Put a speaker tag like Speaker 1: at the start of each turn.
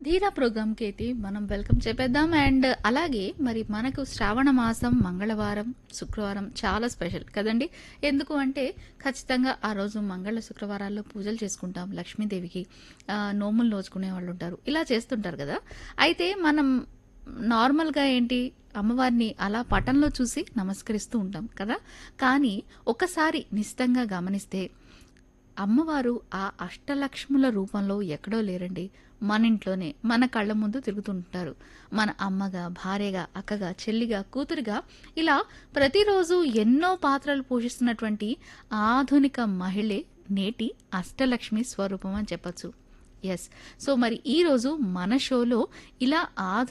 Speaker 1: ధీరా ప్రోగ్రామ్కి అయితే మనం వెల్కమ్ చెప్పేద్దాం అండ్ అలాగే మరి మనకు శ్రావణ మాసం మంగళవారం శుక్రవారం చాలా స్పెషల్ కదండి ఎందుకు అంటే ఖచ్చితంగా ఆ రోజు మంగళ శుక్రవారాల్లో పూజలు చేసుకుంటాం లక్ష్మీదేవికి ఆ, నోములు నోచుకునే వాళ్ళు ఉంటారు ఇలా చేస్తుంటారు కదా అయితే మనం నార్మల్గా ఏంటి అమ్మవారిని అలా పటంలో చూసి నమస్కరిస్తూ ఉంటాం కదా కానీ ఒకసారి నిశ్చితంగా గమనిస్తే అమ్మవారు ఆ అష్టలక్ష్ముల రూపంలో ఎక్కడో లేరండి మన ఇంట్లోనే మన కళ్ళ ముందు తిరుగుతుంటారు మన అమ్మగా భార్యగా అక్కగా చెల్లిగా కూతురుగా ఇలా ప్రతిరోజు ఎన్నో పాత్రలు పోషిస్తున్నటువంటి ఆధునిక మహిళే నేటి అష్టలక్ష్మి స్వరూపం అని చెప్పొచ్చు ఎస్ సో మరి ఈరోజు మన షోలో ఇలా ఆధునిక